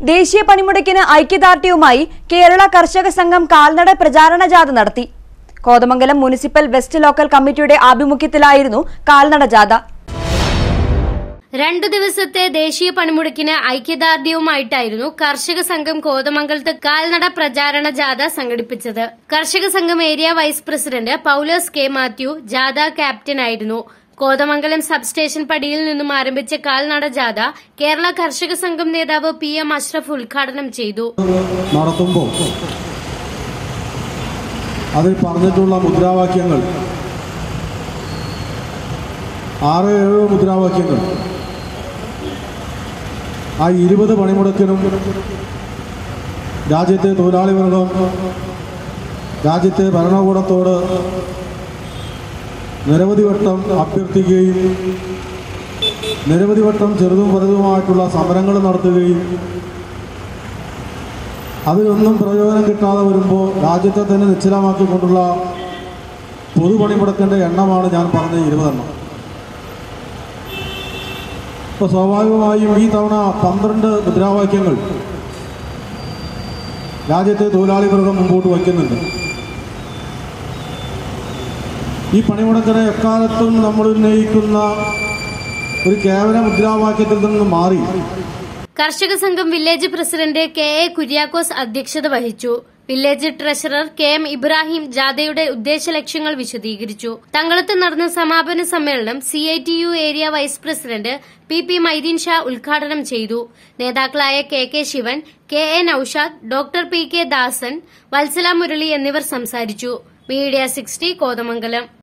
ദേശീയ പണിമുടക്കിന് ഐക്യദാർഢ്യവുമായി കേരള കർഷക സംഘം കാൽനട പ്രചാരണ ജാഥ നടത്തി കോതമംഗലം മുനിസിപ്പൽ വെസ്റ്റ് ലോക്കൽ കമ്മിറ്റിയുടെ ആഭിമുഖ്യത്തിലായിരുന്നു കാൽനട ജാഥ രണ്ടു ദിവസത്തെ ദേശീയ പണിമുടക്കിന് ഐക്യദാർഢ്യവുമായിട്ടായിരുന്നു കർഷക സംഘം കോതമംഗലത്ത് കാൽനട പ്രചാരണ ജാഥ സംഘടിപ്പിച്ചത് കർഷക സംഘം area vice president Paulose K Mathew ജാഥ ക്യാപ്റ്റനായിരുന്നു കോതമംഗലം സബ്സ്റ്റേഷൻ പടിയിൽ നിന്നും ആരംഭിച്ച കാൽനട ജാഥ കേരള കർഷക സംഘം നേതാവ് പി എം അഷ്റഫ് ഉദ്ഘാടനം ചെയ്തു നടത്തുമ്പോൾ അതിൽ പറഞ്ഞിട്ടുള്ള മുദ്രാവാക്യങ്ങൾ ആറ് ഏഴ് മുദ്രാവാക്യങ്ങൾ ആ ഇരുപത് പണിമുടക്കിനും രാജ്യത്തെ തൊഴിലാളി വർഗം രാജ്യത്തെ ഭരണകൂടത്തോട് നിരവധി വട്ടം അഭ്യർത്ഥിക്കുകയും നിരവധി വട്ടം ചെറുതും വലുതുമായിട്ടുള്ള സമരങ്ങൾ നടത്തുകയും അതിലൊന്നും പ്രയോജനം കിട്ടാതെ വരുമ്പോൾ രാജ്യത്തെ തന്നെ നിശ്ചലമാക്കിക്കൊണ്ടുള്ള പൊതുപണിമുടക്കിൻ്റെ എണ്ണമാണ് ഞാൻ പറഞ്ഞ ഇരുപതെണ്ണം ഇപ്പോൾ സ്വാഭാവികമായും ഈ തവണ പന്ത്രണ്ട് മുദ്രാവാക്യങ്ങൾ രാജ്യത്തെ തൊഴിലാളി വർഗം മുമ്പോട്ട് വയ്ക്കുന്നുണ്ട് ഈ പണിമുടക്കിനെ എക്കാലത്തും നമ്മൾ ഉന്നയിക്കുന്ന ഒരു കേവല മുദ്രാവാക്യത്തിൽ നിന്ന് മാറി കർഷക സംഘം village president K A Kuriakose അധ്യക്ഷത വഹിച്ചു village treasurer K M Ibrahim ജാഥയുടെ ഉദ്ദേശ ലക്ഷ്യങ്ങൾ വിശദീകരിച്ചു തങ്ങളത്ത് നടന്ന സമാപന സമ്മേളനം C I T U area vice president P P Mydeen Shah ഉദ്ഘാടനം ചെയ്തു നേതാക്കളായ K K Sivan K A Naushad doctor P K Dasan Vatsala Murali എന്നിവർ സംസാരിച്ചു മീഡിയ സിക്സ്റ്റി കോതമംഗലം